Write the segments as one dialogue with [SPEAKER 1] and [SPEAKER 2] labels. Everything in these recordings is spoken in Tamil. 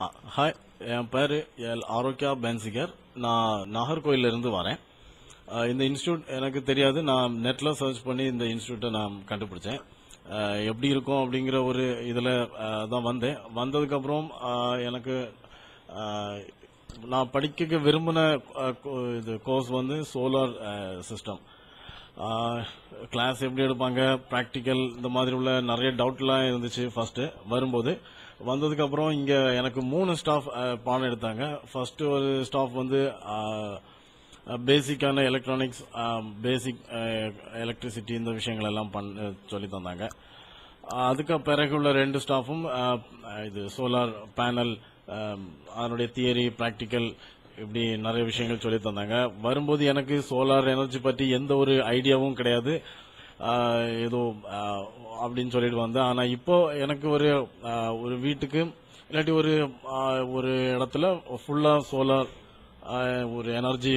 [SPEAKER 1] ஆ, ஹாய் என் பேர் எல் ஆரோக்கியா பென்சிகர் நான் நாகர்கோயில்ல இருந்து வரேன் ஆ, இந்த இன்ஸ்டியூட் எனக்கு தெரியாது நான் நெட்டில் சர்ச் பண்ணி இந்த இன்ஸ்டியூட்டை நான் கண்டுபிடிச்சேன் ஆ, எப்படி இருக்கும் அப்படிங்கிற ஒரு இதில் தான் வந்தேன் வந்ததுக்கப்புறம் ஆ, எனக்கு ஆ, நான் படிக்க விரும்பின ஆ, கோ- இது கோர்ஸ் வந்து சோலார் சிஸ்டம் கிளாஸ் எப்படி எடுப்பாங்க ப்ராக்டிக்கல் இந்த மாதிரி உள்ள நிறைய டவுட்லாம் இருந்துச்சு ஃபர்ஸ்ட் வரும்போது வந்ததுக்கு அப்புறம் இங்க எனக்கு மூணு ஸ்டாஃப் பாடம் எடுத்தாங்க ஃபர்ஸ்ட் ஒரு ஸ்டாஃப் வந்து பேசிக்கான எலக்ட்ரானிக்ஸ் பேசிக் எலக்ட்ரிசிட்டி இந்த விஷயங்கள் எல்லாம் பண்ண சொல்லி தந்தாங்க அஹ் அதுக்கு பிறகு உள்ள ரெண்டு ஸ்டாஃபும் இது சோலார் பேனல் அதனுடைய தியரி ப்ராக்டிக்கல் இப்படி நிறைய விஷயங்கள் சொல்லி தந்தாங்க வரும்போது எனக்கு சோலார் எனர்ஜி பற்றி எந்த ஒரு ஐடியாவும் கிடையாது ஆஹ் ஏதோ ஆஹ் அப்படின்னு சொல்லிட்டு வந்தேன் ஆனா இப்போ எனக்கு ஒரு ஆஹ் ஒரு வீட்டுக்கு இல்லாட்டி ஒரு ஆஹ் ஒரு இடத்துல ஃபுல்லா சோலார் ஒரு எனர்ஜி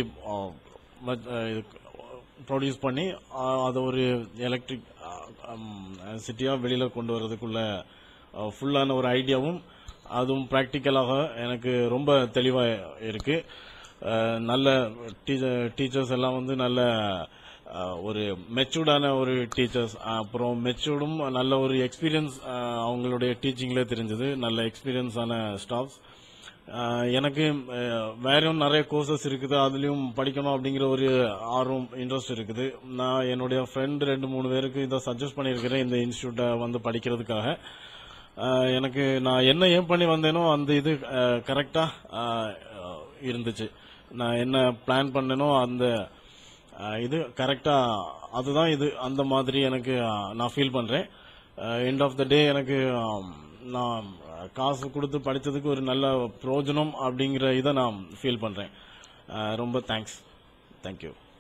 [SPEAKER 1] ப்ரொடியூஸ் பண்ணி ஆஹ் அதை ஒரு எலக்ட்ரிக் சிட்டியா வெளியில கொண்டு வர்றதுக்குள்ள ஃபுல்லான ஒரு ஐடியாவும் அதுவும் ப்ராக்டிக்கலாக எனக்கு ரொம்ப தெளிவா இருக்கு அஹ் நல்ல டீச்சர்ஸ் எல்லாம் வந்து நல்ல அஹ், ஒரு மெச்சூர்டான ஒரு டீச்சர்ஸ் அப்புறம் மெச்சூர்டும் நல்ல ஒரு எக்ஸ்பீரியன்ஸ் அவங்களுடைய டீச்சிங்ல தெரிஞ்சது நல்ல எக்ஸ்பீரியன்ஸான ஸ்டாஃப்ஸ் எனக்கு அஹ், வேறும் நிறைய கோர்சஸ் இருக்குது அதுலயும் படிக்கணும் அப்படிங்கிற ஒரு ஆர்வம் இன்ட்ரெஸ்ட் இருக்குது நான் என்னுடைய ஃப்ரெண்ட் ரெண்டு மூணு பேருக்கு இதை சஜஸ்ட் பண்ணியிருக்கிறேன் இந்த இன்ஸ்டியூட்டை வந்து படிக்கிறதுக்காக ஆஹ் எனக்கு நான் என்ன ஏம் பண்ணி வந்தேனோ அந்த இது கரெக்டா இருந்துச்சு நான் என்ன பிளான் பண்ணேனோ அந்த ஆஹ் இது கரெக்டா அதுதான் இது அந்த மாதிரி எனக்கு ஆஹ் நான் ஃபீல் பண்றேன் எண்ட் ஆஃப் த டே எனக்கு ஆம், நான் காசு கொடுத்து படிச்சதுக்கு ஒரு நல்ல பிரயோஜனம் அப்படிங்கிற இதை நான் ஃபீல் பண்றேன் ஆஹ் ரொம்ப தேங்க்ஸ் தேங்க்யூ